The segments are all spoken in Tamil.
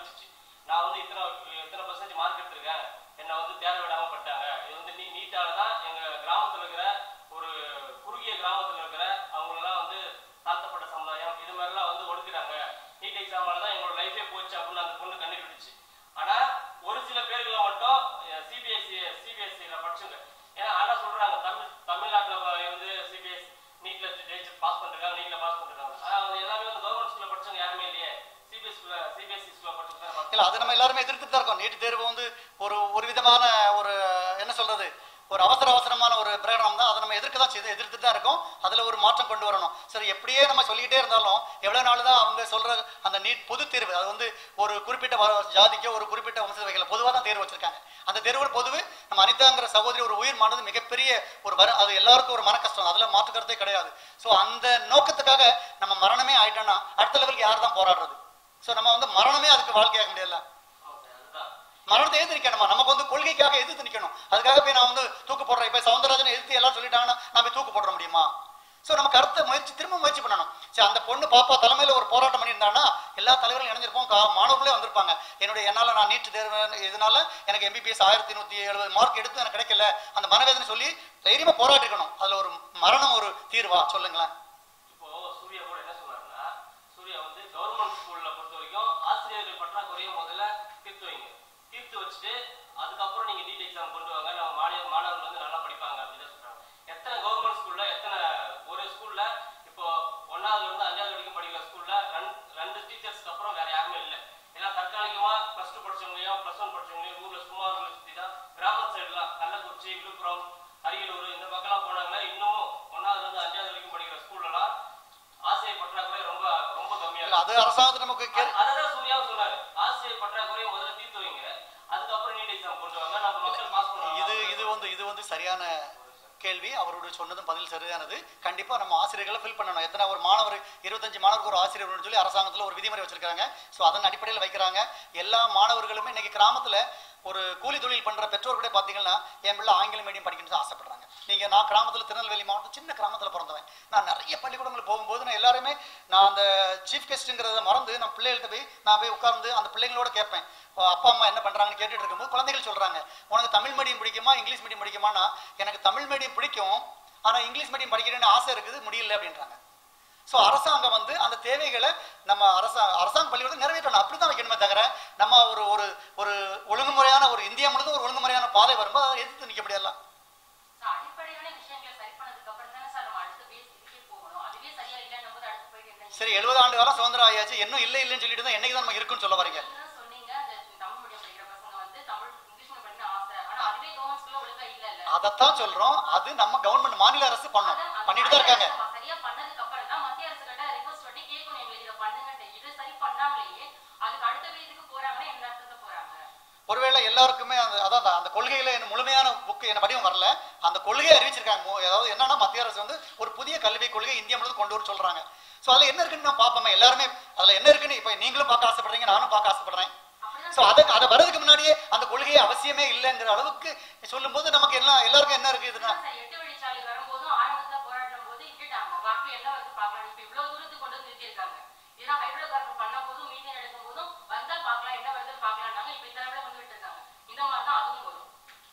அறிவிச்சிச்சு நான் வந்து இத்தனை இத்தனை பர்சன்டேஜ் மார்க் எடுத்திருக்கேன் என்னை வந்து தேர விடாம பட்டாங்க இது வந்து நீ நீட்டால தான் எங்க கிராமத்துல இருக்கிற ஒரு குறுகிய கிராமத்துல இருக்கிற அவங்களெல்லாம் வந்து தாழ்த்தப்பட்ட சமுதாயம் இது மாதிரிலாம் வந்து ஒடுக்குறாங்க நீட் எக்ஸாமால தான் எங்களோட லைஃபே போச்சு அப்படின்னு அந்த பொண்ணு கண்டுபிடிச்சு ஆனா ஒரு சில பேர்களை மட்டும் சிபிஎஸ்சி சிபிஎஸ்சியில் படிச்சுங்க ஏன்னா ஆனா சொல்றாங்க தமிழ் தமிழ்நாட்டுல வந்து சிபிஎஸ் நீட்ல ஜெயிச்சு பாஸ் பண்ணிருக்காங்க நீட்ல பாஸ் பண்ணிருக்காங்க ஆனா அவங்க எல்லாமே வந்து கவர்மெண்ட் ஸ்கூல்ல படிச்சவங்க யாருமே இல்லையே சிபிஎஸ் ஸ்கூல்ல சிபிஎஸ்சி ஸ்கூல்ல படிச்சவங்க இல்ல அது நம்ம எல்லாருமே எதிர்த்துட்டு தான் இருக்கோம் நீட் தேர்வு வந்து ஒரு ஒரு விதமான ஒரு என்ன சொல்றது ஒரு அவசர அவசரமான ஒரு பிரகடனம் தான் அதை நம்ம எதிர்க்க தான் செய்து எதிர்த்துட்டு தான் இருக்கோம் அதுல ஒரு மாற்றம் கொண்டு வரணும் சரி எப்படியே நம்ம சொல்லிக்கிட்டே இருந்தாலும் எவ்வளவு நாள் தான் அவங்க சொல்ற அந்த நீட் பொது தேர்வு அது வந்து ஒரு குறிப்பிட்ட வ- ஜாதிக்கோ ஒரு குறிப்பிட்ட வம்சவைகளை பொதுவாக தான் தேர்வு வச்சிருக்காங்க அந்த தேர்வு பொதுவு நம்ம அனிதாங்கிற சகோதரி ஒரு உயிர் மானது மிகப்பெரிய ஒரு வர அது எல்லாருக்கும் ஒரு மன கஷ்டம் அதுல மாற்று கருத்தே கிடையாது ஸோ அந்த நோக்கத்துக்காக நம்ம மரணமே ஆயிட்டோம்னா அடுத்த லெவலுக்கு யார் தான் போராடுறது ஸோ நம்ம வந்து மரணமே அதுக்கு வாழ்க்கையாக முடியல அதுதான் மரணத்தை எதிர்த்து நிற்கணுமா நமக்கு வந்து கொள்கைக்காக எதிர்த்து நிற்கணும் அதுக்காக போய் நான் வந்து தூக்கு போடுறேன் இப்போ சவுந்தரராஜனை எதிர்த்து எல்லாம் சொல்லிட்டாங்கன்னா நான் போய் தூக்கு போட முடியுமா ஸோ நமக்கு அடுத்த முயற்சி திரும்ப முயற்சி பண்ணணும் சரி அந்த பொண்ணு பாப்பா தலைமையில் ஒரு போராட்டம் பண்ணியிருந்தாங்கன்னா எல்லா தலைவர்களும் இணைஞ்சிருப்போம் கா மாணவர்களே வந்திருப்பாங்க என்னுடைய என்னால் நான் நீட் தேர்வு இதனால எனக்கு எம்பிபிஎஸ் ஆயிரத்தி நூற்றி எழுபது மார்க் எடுத்து எனக்கு கிடைக்கல அந்த மனவேதனை சொல்லி தைரியமாக போராட்டிருக்கணும் அதில் ஒரு மரணம் ஒரு தீர்வா சொல்லுங்களேன் இப்போ சூர்யா கூட என்ன சொன்னாருன்னா சூர்யா வந்து கவர்மெண்ட் ஸ்கூல்ல பொறுத்த வரைக்கும் ஆசிரியர்கள் பற்றாக்குறையை முதல்ல தீர்த்து வைங்க தீர்த்து வச்சுட்டு அதுக்கப்புறம் நீங்க நீட் எக்ஸாம் கொண்டு வாங்க நம்ம மாணவ மாணவர்கள் வந்து நல்லா படிப்பாங்க அப்படின்னு சொல்றாங்க எத்தனை கவர்மெண்ட் ஸ்கூல்ல எத்தனை ஒரு ஸ்கூல்ல இப்போ ஒன்னாவதுல இருந்து அஞ்சாவது வரைக்கும் படிக்கிற ஸ்கூல்ல ரெண்டு ரெண்டு டீச்சர்ஸ்க்கு அப்புறம் வேற யாருமே இல்லை ஏன்னா தற்காலிகமா பிளஸ் டூ படிச்சவங்களையும் பிளஸ் ஒன் படிச்சவங்களையும் ஊர்ல சும்மா ஊர்ல சுத்தி தான் கிராம சைடுலாம் கள்ளக்குறிச்சி விழுப்புரம் அரியலூர் இந்த பக்கம்லாம் போனாங்கன்னா இன்னமும் ஒன்னாவதுல இருந்து அஞ்சாவது வரைக்கும் படிக்கிற ஸ்கூல்லலாம் ஆசிரியர் பற்றாக்குறை ரொம்ப ரொம்ப கம்மியா இல்ல, இருக்கு அது அரசாங்கத்தை நமக்கு கே- அ- அததான் சூர்யாவும் சொன்னாரு ஆசிரியர் பற்றாக்குறையை முதல்ல தீர்த்து வைங்க அதுக்கப்புறம் நீட் எக்ஸாம் கொண்டு வாங்க நம்ம மக்கள் பாஸ் பண்ணுவாங்க இது இது வந்து இது வந்து சரியான கேள்வி அவருடைய சொன்னதும் பதில் சரியானது கண்டிப்பா நம்ம ஆசிரியர்களை ஃபில் பண்ணணும் எத்தனை ஒரு மாணவர் இருபத்தஞ்சு மாணவருக்கு ஒரு ஆசிரியர் வேணும்னு சொல்லி அரசாங்கத்துல ஒரு விதிமுறை வச்சிருக்காங்க ஸோ அதன் அடிப்படையில் வைக்கிறாங்க எல்லா மாணவர்களுமே இன்னைக்கு கிராமத்துல ஒரு கூலி தொழில் பண்ற பெற்றோர் கூட பாத்தீங்கன்னா என் பிள்ளை ஆங்கில மீடியம் படிக்கணும்னு ஆசைப்படுறாங்க நீங்க நான் கிராமத்துல திருநெல்வேலி மாவட்டம் சின்ன கிராமத்துல பிறந்தவன் நான் நிறைய பள்ளிக்கூடங்களுக்கு போகும்போது நான் எல்லாருமே நான் அந்த சீஃப் கெஸ்ட்டுங்கிறத மறந்து நான் பிள்ளைகள்கிட்ட போய் நான் போய் உட்கார்ந்து அந்த பிள்ளைங்களோட கேட்பேன் அஹ் அப்பா அம்மா என்ன பண்றாங்கன்னு கேட்டுட்டு இருக்கும்போது குழந்தைகள் சொல்றாங்க உனக்கு தமிழ் மீடியம் பிடிக்குமா இங்கிலீஷ் மீடியம் பிடிக்குமானா எனக்கு தமிழ் மீடியம் பிடிக்கும் ஆனா இங்கிலீஷ் மீடியம் படிக்கிறேன்னு ஆசை இருக்குது முடியல அப்படின்றாங்க ஸோ அரசாங்கம் வந்து அந்த தேவைகளை நம்ம அரசா அரசாங்க பள்ளிக்கூடம் நிறைவேற்றணும் அப்படிதான் வைக்கணுமே தவிர நம்ம ஒரு ஒரு ஒரு ஒழுங்குமுறையான ஒரு இந்தியா முழுவதும் ஒரு ஒழுங்குமுறையான பாதை வரும்போது அதை எதிர்த்து நிற்க முடியல So, அடிப்படையான விஷயங்களை சரி பண்ணதுக்கு அப்புறம் தானே சார் நம்ம அடுத்த பேஸ் இதுக்கே போகணும் அதுவே சரியா இல்லைன்னும் போது அடுத்து போயிட்டு என்ன சரி எழுபது ஆண்டு காலம் சுதந்திரம் ஆயாச்சு இன்னும் இல்லை இல்லைன்னு சொல்லிட்டு தான் என்னைக்கு தான் நம்ம இருக்குன்னு சொல்ல வரீங்க நீங்க தான் சொன்னீங்க அந்த தமிழ் மீடியம் படிக்கிற பசங்க வந்து தமிழ் இங்கிலீஷ் மீடியம் படிக்கணும் ஆசை ஆனா அதுவே கவர்மெண்ட் ஸ்கூல்ல ஒழுங்கா இல்ல இல்ல அதைத்தான் சொல்றோம் அது நம்ம கவர்மெண்ட் மாநில அரசு பண்ணும் அதான் அந்த பண்ணிட்டு தான் இருக்காங்க நம்ம சரியா பண்ணதுக்கு அப்புறம் தான் மத்திய அரசு கிட்ட ரிக்வஸ்ட் பண்ணி கேட்கணும் எங்களுக்கு இதை பண்ணுங்கன்ட்டு இது சரி பண்ணாமலேயே அதுக்கு அடுத்த பேஜுக்கு போறாங்கன்னா என்ன அர்த்தத்தை போறாங்க ஒருவேளை எல்லாருக்குமே அந்த அதான் அந்த- அந்த கொள்கையில என்ன முழுமையான புக்கு என்ன வடிவம் வரல அந்த கொள்கையை அறிவிச்சிருக்காங்க மு- அதாவது என்னன்னா மத்திய அரசு வந்து ஒரு புதிய கல்வி கொள்கை இந்தியா முழுவதும் கொண்டு வர சொல்றாங்க ஸோ அதுல என்ன இருக்குன்னு நான் பார்ப்போமே எல்லாருமே அதுல என்ன இருக்குன்னு இப்போ நீங்களும் பார்க்க ஆசைப்படுறீங்க நானும் பார்க்க ஆசைப்படுறேன் அப்படிதான் ஸோ அதை அதை வரதுக்கு முன்னாடியே அந்த கொள்கையை அவசியமே இல்லைங்கிற அளவுக்கு சொல்லும்போது நமக்கு எல்லாம் எல்லாருக்கும் என்ன இருக்கு இதுன்னா சார் எட்டு வழிச்சாலை வரும்போதும் ஆரம்பத்துல போராடும் போது விட்டுட்டாங்க வாக்கு எல்லாம் வந்து பார்க்கலாம் இப்ப இவ்வளவு தூரத்துக்கு கொண்டு வந்து நிறுத்திருக்காங்க ஏன்னா ஹைட்ரோ கார்பன் பண்ண போதும் மீத்தேன் எடுக்கும் போதும் வந்தா பார்க்கலாம் என்ன வருதுன்னு பார்க்கலாம்னாங்க இப்ப இந்த அளவுல வந்து விட்டுருக்காங்க இந்த மாதிரி தான் அதுவும் வரும்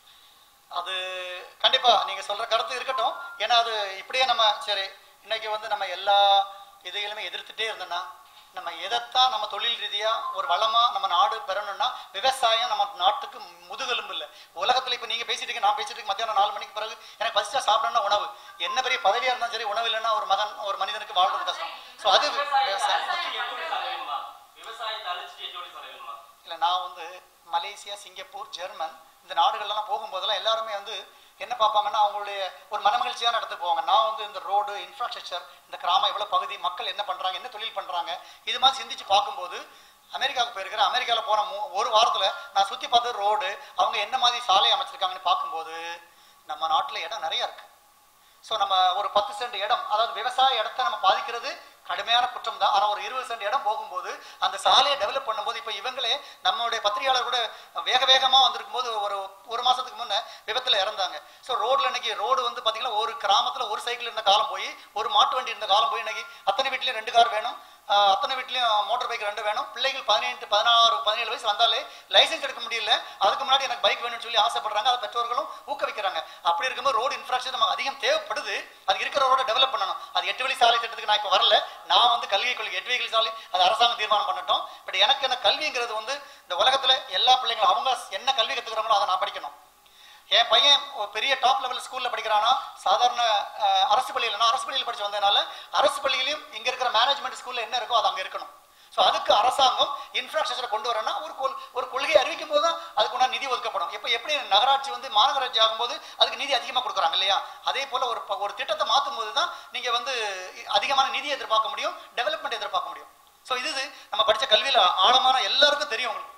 அது கண்டிப்பா நீங்க சொல்ற கருத்து இருக்கட்டும் ஏன்னா அது இப்படியே நம்ம சரி இன்னைக்கு வந்து நம்ம எல்லா இதைகளுமே எதிர்த்துட்டே இருந்தோம்னா நம்ம எதைத்தான் நம்ம தொழில் ரீதியா ஒரு வளமா நம்ம நாடு பெறணும்னா விவசாயம் நம்ம நாட்டுக்கு முதுகெலும்பு இல்லை உலகத்துல இப்ப நீங்க பேசிட்டு இருக்கீங்க நான் பேசிட்டு இருக்கேன் மத்தியானம் நாலு மணிக்கு பிறகு எனக்கு ஃபர்ஸ்டா சாப்பிடணும்னா உணவு என்ன பெரிய பதவியா இருந்தாலும் சரி உணவு இல்லைன்னா ஒரு மகன் ஒரு மனிதனுக்கு வாழ்றது கஷ்டம் ஸோ அது விவசாயத்தை விவசாயம் அழிச்சிட்டு எட்டு வழி சாலை வேணுமா விவசாயத்தை அழிச்சிட்டு எட்டு வழி சாலை வேணுமா இல்லை நான் வந்து மலேசியா சிங்கப்பூர் ஜெர்மன் இந்த நாடுகள்லாம் போகும்போதெல்லாம் எல்லாருமே வந்து என்ன பார்ப்பாங்கன்னா அவங்களுடைய ஒரு மனமகிழ்ச்சியான இடத்துக்கு போவாங்க நான் வந்து இந்த ரோடு இன்ஃப்ராஸ்ட்ரக்சர் இந்த கிராமம் எவ்வளவு பகுதி மக்கள் என்ன பண்றாங்க என்ன தொழில் பண்றாங்க இது மாதிரி சிந்திச்சு பார்க்கும்போது அமெரிக்காவுக்கு போயிருக்கிறேன் அமெரிக்காவில் போன மூ- ஒரு வாரத்துல நான் சுத்தி பார்த்த ரோடு அவங்க என்ன மாதிரி சாலை அமைச்சிருக்காங்கன்னு பார்க்கும்போது நம்ம நாட்டுல இடம் நிறைய இருக்கு ஸோ நம்ம ஒரு பத்து சென்ட் இடம் அதாவது விவசாய இடத்த நம்ம பாதிக்கிறது கடுமையான குற்றம் தான் ஆனால் ஒரு இருபது சென்ட் இடம் போகும்போது அந்த சாலையை டெவலப் பண்ணும்போது இப்போ இவங்களே நம்மளுடைய பத்திரிகையாளர் கூட வேக வேகமாக வந்திருக்கும் போது ஒரு ஒரு ஒரு மாசத்துக்கு முன்ன விபத்துல இறந்தாங்க ஸோ ரோட்ல இன்னைக்கு ரோடு வந்து பாத்தீங்கன்னா ஒரு கிராமத்துல ஒரு சைக்கிள் இருந்த காலம் போய் ஒரு மாட்டு வண்டி இருந்த காலம் போய் இன்னைக்கு அத்தனை வீட்லயும் ரெண்டு கார் வேணும் ஆஹ் அத்தனை வீட்லயும் மோட்டார் பைக் ரெண்டு வேணும் பிள்ளைகள் பதினெட்டு பதினாறு பதினேழு வயசு வந்தாலே லைசென்ஸ் எடுக்க முடியல அதுக்கு முன்னாடி எனக்கு பைக் வேணும்னு சொல்லி ஆசைப்படுறாங்க அதை பெற்றோர்களும் ஊக்குவிக்கிறாங்க அப்படி இருக்கும்போது ரோடு இன்ஃப்ராஸ்ட்ரக்சர் நமக்கு அதிகம் தேவைப்படுது அது இருக்கிற ரோட டெவலப் பண்ணணும் அது எட்டு வழி சாலை திட்டத்துக்கு நான் இப்போ வரல நான் வந்து கல்வி கொள்கை எட்டு வழி சாலை அது அரசாங்கம் தீர்மானம் பண்ணட்டும் பட் எனக்கு என்ன கல்விங்கிறது வந்து இந்த உலகத்துல எல்லா பிள்ளைங்களும் அவங்க என்ன கல்வி கத்துக்கிறாங்களோ அதை நான் படிக்கணும் என் பையன் ஒரு பெரிய டாப் லெவல் ஸ்கூல்ல படிக்கிறானா சாதாரண அஹ், அரசு பள்ளியில் நான் அரசு பள்ளியில் படிச்சு வந்ததுனால அரசு பள்ளியிலும் இங்க இருக்கிற மேனேஜ்மெண்ட் ஸ்கூல்ல என்ன இருக்கோ அது அங்க இருக்கணும் ஸோ அதுக்கு அரசாங்கம் இன்ஃப்ராஸ்ட்ரக்சரை கொண்டு வரணும்னா ஒரு கொள் ஒரு கொள்கையை அறிவிக்கும் போது தான் அதுக்கு உண்டான நிதி ஒதுக்கப்படும் இப்போ எப்படி நகராட்சி வந்து மாநகராட்சி ஆகும்போது அதுக்கு நிதி அதிகமாக கொடுக்குறாங்க இல்லையா அதே போல ஒரு ப- ஒரு திட்டத்தை மாற்றும் போது தான் நீங்க வந்து அதிகமான நிதி எதிர்பார்க்க முடியும் டெவலப்மெண்ட் எதிர்பார்க்க முடியும் ஸோ இது இது நம்ம படிச்ச கல்வியில ஆழமான எல்லாருக்கும் தெரியும் உங்களுக்கு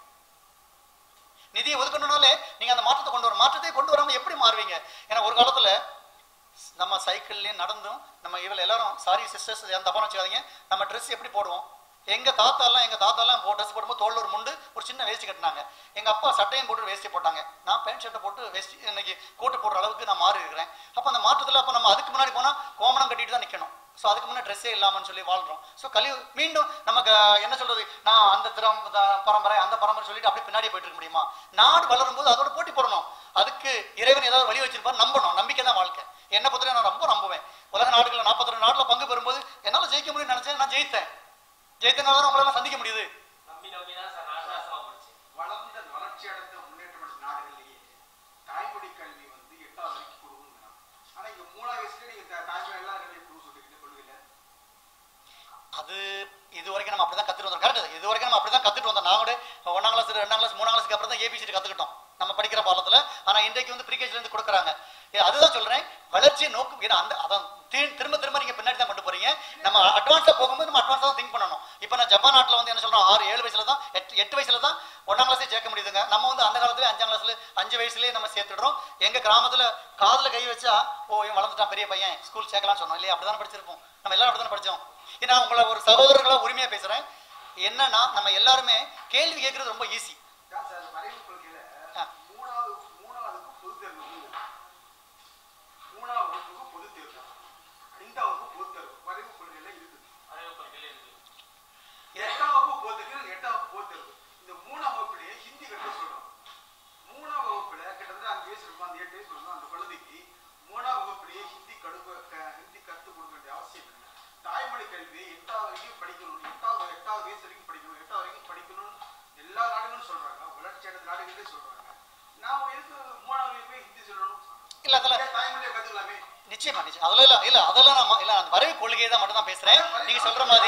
நிதியை ஒதுக்கணும்னாலே நீங்க அந்த மாற்றத்தை கொண்டு வர மாற்றத்தை கொண்டு வராம எப்படி மாறுவீங்க ஏன்னா ஒரு காலத்துல நம்ம சைக்கிள்லயும் நடந்தும் நம்ம இவள் எல்லாரும் சாரி சிஸ்டர்ஸ் எந்த தப்பா வச்சுக்காதீங்க நம்ம ட்ரெஸ் எப்படி போடுவோம் எங்க தாத்தா எல்லாம் எங்க தாத்தா எல்லாம் ட்ரெஸ் போடும்போது தோல்ல ஒரு முண்டு ஒரு சின்ன வேஷ்டி கட்டினாங்க எங்க அப்பா சட்டையும் போட்டு வேஷ்டி போட்டாங்க நான் பேண்ட் ஷர்ட்டை போட்டு வேஷ்டி இன்னைக்கு கோட்டு போடுற அளவுக்கு நான் மாறி இருக்கிறேன் அப்ப அந்த மாற்றத்துல அப்ப நம்ம அதுக்கு முன்னாடி போனா கோமணம் கட்டிட்டு தான் நிக்கணும் ஸோ அதுக்கு முன்னே ட்ரெஸ்ஸே இல்லாமன்னு சொல்லி வாழ்றோம் ஸோ கலி மீண்டும் நமக்கு அஹ், என்ன சொல்றது நான் அந்த திறம் த- பரம்பரை அந்த பரம்பரை சொல்லிட்டு அப்படியே பின்னாடி போயிட்டு இருக்க முடியுமா நாடு வளரும் போது அதோட போட்டி போடணும் அதுக்கு இறைவன் ஏதாவது வழி வச்சிருப்பார் நம்பணும் நம்பிக்கை தான் வாழ்க்கை என்ன பொறுத்தவரை நான் ரொம்ப நம்புவேன் உலக நாடுகளில் நாற்பத்தி ரெண்டு நாட்டில் பங்கு பெறும்போது என்னால் ஜெயிக்க முடியும்னு நினைச்சேன் நான் ஜெயித்தேன் ஜெயித்தனால தான் உங்களால சந்திக்க முடியுது நம்பி நம்பி தான் சார் நான் நாசமா போச்சு வளர்ந்த வளர்ச்சி அடைந்த முன்னேற்றமடைந்த நாடுகளிலேயே தாய்மொழி கல்வி வந்து எட்டாவது வரைக்கும் கொடுக்குங்கிறான் ஆனா இங்க மூணாவது வயசுல நீங்க தா- தாய்மொழி எல்லாம் கல்வி கொடுக்க சொல்லிருக்கீங்க கொள்கையில அது இது வரைக்கும் நம்ம அப்படிதான் கத்துட்டு வந்தோம் கரெக்ட் இது வரைக்கும் நம்ம அப்படிதான் கத்துட்டு வந்தோம் நான் கூட ஒன்னாம் கிளாஸ் ரெண்டாம் கிளாஸ் மூணாம் கிளாஸ்க்கு அப்புறம் தான் ஏபிசிடி கத்துக்கிட்டோம் நம்ம படிக்கிற பாலத்துல ஆனா இன்றைக்கு வந்து ப்ரீகேஜ்ல இருந்து கொடுக்குறாங்க ஏ, அதுதான் சொல்றேன் வளர்ச்சியை நோக்கம் ஏன்னா அந்த அதான் தி- திரும்ப திரும்ப நீங்க பின்னாடி தான் கொண்டு போறீங்க நம்ம அட்வான்ஸா போகும்போது நம்ம அட்வான்ஸா தான் திங்க் பண்ணணும் இப்போ நான் ஜப்பான் நாட்டுல வந்து என்ன சொல்றோம் ஆறு ஏழு வயசுல தான் எட்டு எட்டு வயசுல தான் ஒன்னாம் கிளாஸே சேர்க்க முடியுதுங்க நம்ம வந்து அந்த காலத்துல அஞ்சாம் கிளாஸ்ல அஞ்சு வயசுலயே நம்ம சேர்த்துடுறோம் எங்க கிராமத்துல காதுல கை வச்சா ஓ இவன் வளர்ந்துட்டான் பெரிய பையன் ஸ்கூல் சேர்க்கலாம்னு சொன்னோம் இல்லையா அப்படிதானே படிச்சிருப்போம் நம்ம எல்லாரும் அப்படிதானே படிச்சோம் ஏன்னா உங்களை ஒரு சகோதரர்களா உரிமையா பேசுறேன் என்னன்னா நம்ம எல்லாருமே கேள்வி கேட்கறது ரொம்ப ஈஸி தான் சார் வரைவு கொள்கையில ஆ. மூணாவது மூணாவதுக்கு பொது தேர்வு வந்து மூணாவது வகுப்புக்கு பொது தேர்வு ஐந்தாவதுக்கு பொது தேர்வு வரைவு கொள்கையில இருக்குது அறிவு கொள்கையில இருக்கு எட்டாம் வகுப்பு பொது தேர்வு எட்டாம் வகுப்பு பொது தேர்வு இந்த மூணாம் வகுப்புலயே ஹிந்தி கற்க சொல்றோம் மூணாம் வகுப்புல கிட்டத்தட்ட அஞ்சு வயசு இருக்கும் அந்த எட்டு வயசு இருக்கும் அந்த குழந்தைக்கு மூணாம் வகுப்புலயே ஹிந்தி கடுக்க க- ஹிந்தி கற்றுக் கொடுக்க வேண்டிய அவசியம் இல்லை தாய்மொழி கல்வி எட்டாவது வரைக்கும் படிக்கணும் எட்டாவது எட்டாவது வயசு வரைக்கும் படிக்கணும் எட்டாவது வரைக்கும் படிக்கணும் எல்லா நாடுகளும் சொல்றாங்க வளர்ச்சி அடைந்த நாடுகளே சொல்றாங்க நாம எதுக்கு மூணாவது வரைக்கும் போய் ஹிந்தி சொல்லணும் இல்ல அதெல்லாம் ஏன் தாய்மொழியை கத்துக்கலாமே நிச்சயமா நிச்சயம் அதெல்லாம் இல்ல இல்ல அதெல்லாம் நான் இல்ல அந்த வரவு கொள்கையை தான் மட்டும் தான் பேசுறேன் நீங்க சொல்ற மாதிரி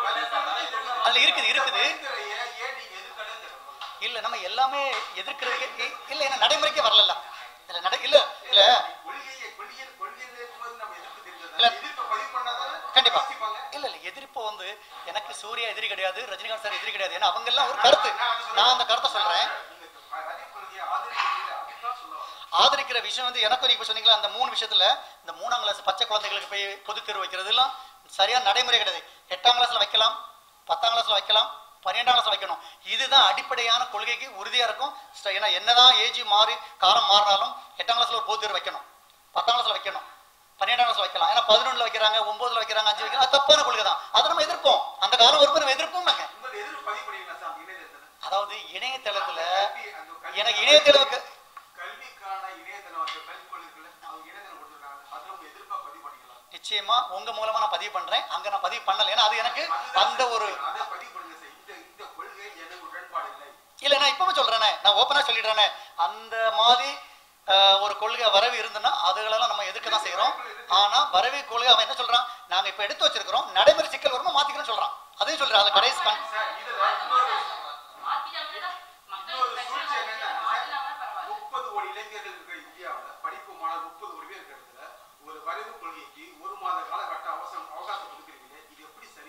அதுல இருக்குது இருக்குது வரைத்துறையை ஏன் நீங்க எதிர்க்கணும்னு தெரியல. இல்ல நம்ம எல்லாமே எதிர்க்கிறதுக்கு இ- இல்ல என்ன நடைமுறைக்கே வரல இல்ல நட இல்ல இல்ல கொள்கையை கொள்கையில் கொள்கையில் இருக்கும்போது நம்ம எதிர்ப்பு தெரிஞ்சது இல்ல. எதிர்ப்பை பதிவு பண்ணாதானே கண்டிப்பா யோசிப்பாங்க. இல்ல இல்ல எதிர்ப்பு வந்து எனக்கு சூர்யா எதிரி கிடையாது ரஜினிகாந்த் சார் எதிரி கிடையாது ஏன்னா அவங்க எல்லாம் ஒரு கருத்து நான் அந்த கருத்தை சொல்றேன் நீங்க வரி கொள்கையை ஆதரிக்கிறீங்க அதுதான் சொல்ல வரேன். ஆதரிக்கிற விஷயம் வந்து எனக்கும் நீங்க இப்ப சொன்னீங்களா அந்த மூணு விஷயத்துல இந்த மூணாம் கிளாஸ் பச்சை குழந்தைகளுக்கு போய் பொது தேர்வு வைக்கிறது எல்லாம் சரியான நடைமுறை கிடையாது எட்டாம் கிளாஸ்ல வைக்கலாம் பத்தாம் கிளாஸ்ல வைக்கலாம் பன்னிரெண்டாம் கிளாஸ்ல வைக்கணும் இதுதான் அடிப்படையான கொள்கைக்கு உறுதியா இருக்கும் ஸ்ட- ஏன்னா என்னதான் ஏஜ் மாறி காலம் மாறினாலும் எட்டாம் கிளாஸ்ல ஒரு பொது தேர்வு வைக்கணும் பத்தாம் கிளாஸ்ல வைக்கணும் பன்னிரெண்டாம் கிளாஸ்ல வைக்கலாம் ஏன்னா பதினொன்றுல வைக்கிறாங்க ஒன்பதுல வைக்கிறாங்க அஞ்சு வைக்கிறாங்க அது தப்பான கொள்கை தான் அதை நம்ம எதிர்ப்போம் அந்த காலம் வரும்போது நம்ம எதிர்ப்போம் நாங்க உங்களை எதிர்ப்பு பதிவு பண்ணீங்களா சார் அந்த இணையதளத்துல? அதாவது இணையதளத்துல கல்வி, அந்த கல்வி- எனக்கு இணையதளவுக்கு கல்விக்கான இணையதளம் அந்த கல்வி கொள்கைகளை அவங்க இணையதளம் கொடுத்துருக்காங்க அதுல உங்க எதிர்ப்பா பதிவு பண்ணிக்கலாம் நிச்சயமா உங்க மூலமா நான் பதிவு பண்றேன் அங்க நான் பதிவு பண்ணல ஏன்னா அது எனக்கு அதுதான் அந்த சார் ஒரு அதை பதிவு பண்ணுங்க சார் இந்த இந்த கொள்கை எனக்கு உடன்பாடு இல்லை இல்ல நான் இப்பவே சொல்றேனே நான் ஓப்பனா சொல்லிடுறேனே அந்த மாதிரி அஹ், ஒரு கொள்கை வரவு இருந்ததுன்னா அதுகளெல்லாம் நம்ம எதுக்கு தான் செய்யறோம் ஆனா வரவு கொள்கை அவன் என்ன சொல்றான் நாங்க இப்ப எடுத்து வச்சிருக்கிறோம் நடைமுறை சிக்கல் வருமா மாத்திக்கிறோம் சொல்றான் அதையும் சொல்றான் அது கடைசி கண் சார் இதுல இன்னொரு மாத்திட்டாங்கன்னா மக்கள் இன்னொரு பிரச்சனை சூழ்ச்சி என்னன்னா மாத்தினாங்கன்னா பரவாயில்ல முப்பது கோடி இளைஞர்கள் இருக்கிற இந்தியாவுல படிப்பு மாணவர் முப்பது கோடி பேர் இருக்கிறதுல ஒரு வரைவு கொள்கைக்கு ஒரு மாத காலகட்ட அவசரம் அவகாசம் கொடுக்குறீங்க இது எப்படி சரி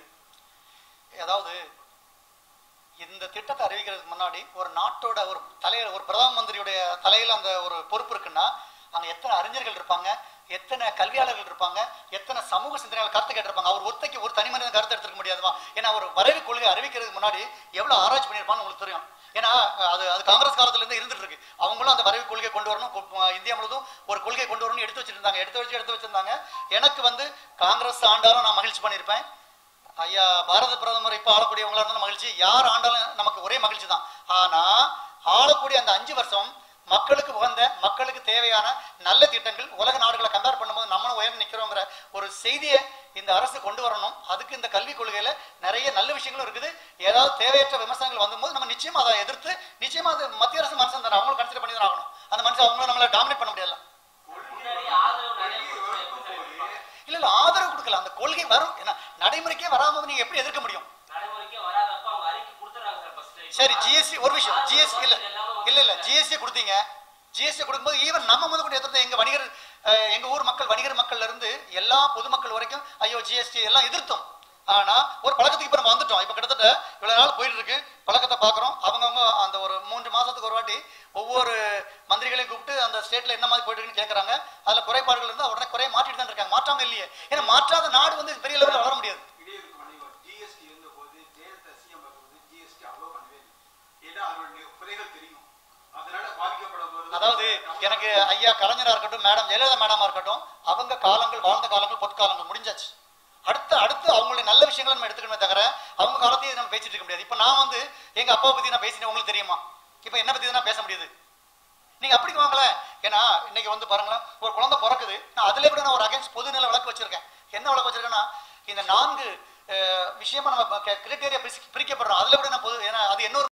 அதாவது இந்த திட்டத்தை அறிவிக்கிறதுக்கு முன்னாடி ஒரு நாட்டோட ஒரு தலைவர் ஒரு பிரதம மந்திரியுடைய தலையில அந்த ஒரு பொறுப்பு இருக்குன்னா அங்க எத்தனை அறிஞர்கள் இருப்பாங்க எத்தனை கல்வியாளர்கள் இருப்பாங்க எத்தனை சமூக சிந்தனைகள் கருத்து கேட்டிருப்பாங்க அவர் ஒருத்தைக்கு ஒரு தனி மனிதன் கருத்து எடுத்துக்க முடியாதுமா ஏன்னா ஒரு வரவு கொள்கை அறிவிக்கிறதுக்கு முன்னாடி எவ்வளவு ஆராய்ச்சி பண்ணியிருப்பான்னு உங்களுக்கு தெரியும் ஏன்னா அது அது காங்கிரஸ் காலத்துல இருந்து இருந்துட்டு இருக்கு அவங்களும் அந்த வரைவு கொள்கை கொண்டு வரணும் கொ- இந்தியா முழுவதும் ஒரு கொள்கை கொண்டு வரணும்னு எடுத்து வச்சிருந்தாங்க எடுத்து வச்சு எடுத்து வச்சிருந்தாங்க எனக்கு வந்து காங்கிரஸ் ஆண்டாலும் நான் மகிழ்ச்சி பண்ணியிருப்பேன் ஐயா பாரத பிரதமர் இப்ப ஆளக்கூடியவங்களா இருந்தாலும் மகிழ்ச்சி யார் ஆண்டாலும் நமக்கு ஒரே மகிழ்ச்சி தான் ஆனா ஆளக்கூடிய அந்த அஞ்சு வருஷம் மக்களுக்கு உகந்த மக்களுக்கு தேவையான நல்ல திட்டங்கள் உலக நாடுகளை கம்பேர் பண்ணும்போது நம்மளும் உயர்ந்து நிக்கிறோங்கிற ஒரு செய்தியை இந்த அரசு கொண்டு வரணும் அதுக்கு இந்த கல்விக் கொள்கையில நிறைய நல்ல விஷயங்களும் இருக்குது ஏதாவது தேவையற்ற விமர்சனங்கள் வந்தபோது நம்ம நிச்சயமா அதை எதிர்த்து நிச்சயமா அது மத்திய அரசு மனுஷன் தானே அவங்களும் கன்சிடர் பண்ணி தான் ஆகணும் அந்த மனுஷன் அவங்களும் நம்மளை டாமினேட் பண்ண முடியல முன்னாடி ஆதரவு நிறைய கொடுத்தா எப்படி சார் எதிர்ப்பாங்க? இல்ல இல்ல ஆதரவு கொடுக்கல அந்த கொள்கை வரும் ஏன்னா நடைமுறைக்கே வராம நீங்க எப்படி எதிர்க்க முடியும் நடைமுறைக்கே வராதப்ப அவங்க அறிக்கை கொடுத்துறாங்க சார் ஃபர்ஸ்ட் சரி ஜிஎஸ்டி ஒரு விஷயம் ஜிஎஸ்டி இல்ல இல்ல இல்ல ஜிஎஸ்டி கொடுத்தீங்க ஜிஎஸ்டி கொடுக்கும்போது ஈவன் நம்ம முதல் கூட எதிர்த்து எங்க வணிகர் அஹ், எங்க ஊர் மக்கள் வணிகர் மக்கள்ல இருந்து எல்லா பொதுமக்கள் வரைக்கும் ஐயோ ஜிஎஸ்டி எல்லாம் எதிர்த்தோம் ஆனா ஒரு பழக்கத்துக்கு இப்ப நம்ம வந்துட்டோம் இப்ப கிட்டத்தட்ட இவ்வளவு நாள் போயிட்டு இருக்கு பழக்கத்தை பாக்குறோம் அவங்கவங்க அந்த ஒரு மூன்று மாசத்துக்கு ஒரு வாட்டி ஒவ்வொரு மந்திரிகளையும் கூப்பிட்டு அந்த ஸ்டேட்ல என்ன மாதிரி போயிட்டு இருக்குன்னு கேக்குறாங்க அதுல குறைபாடுகள் இருந்தா உடனே குறைய மாட்டிட்டு தான் இருக்காங்க மாற்றாம இல்லையே ஏன்னா மாற்றாத நாடு வந்து பெரிய லெவலில் வளர முடியாது இடையூறுக்கு வணிகம் ஜிஎஸ்டி இருந்த போது ஜெயலலிதா சிஎம் பார்க்கும்போது ஜிஎஸ்டி அவ்வளோ பண்ணவே இல்லை ஏன்னா அதனுடைய குறைகள் தெரியும் அதனால பாதிக்கப்படும் போது அதாவது எனக்கு ஐயா கலைஞரா இருக்கட்டும் மேடம் ஜெயலலிதா மேடமா இருக்கட்டும் அவங்க காலங்கள் வாழ்ந்த காலங்கள் பொற்காலங்கள் முடிஞ்சாச்சு அடுத்து அடுத்து அவங்களுடைய நல்ல விஷயங்களை நம்ம எடுத்துக்கணுமே தவிர அவங்க காலத்தையும் நம்ம பேசிட்டு இருக்க முடியாது இப்ப நான் வந்து எங்க அப்பாவை பத்தி நான் பேசினேன் உங்களுக்கு தெரியுமா இப்ப என்ன பத்தி தான் பேச முடியுது நீங்க அப்படி வாங்களேன் ஏன்னா இன்னைக்கு வந்து பாருங்களேன் ஒரு குழந்தை பிறக்குது நான் அதுல கூட நான் ஒரு அகைன்ஸ்ட் பொதுநிலை விளக்கு வச்சிருக்கேன் என்ன விளக்கு வச்சிருக்கேன்னா இந்த நான்கு அஹ், விஷயமா நம்ம கிரிட்டேரியா பிரிக்கப்படுறோம் அதுல கூட நான் பொது ஏன்னா அது இன்னொரு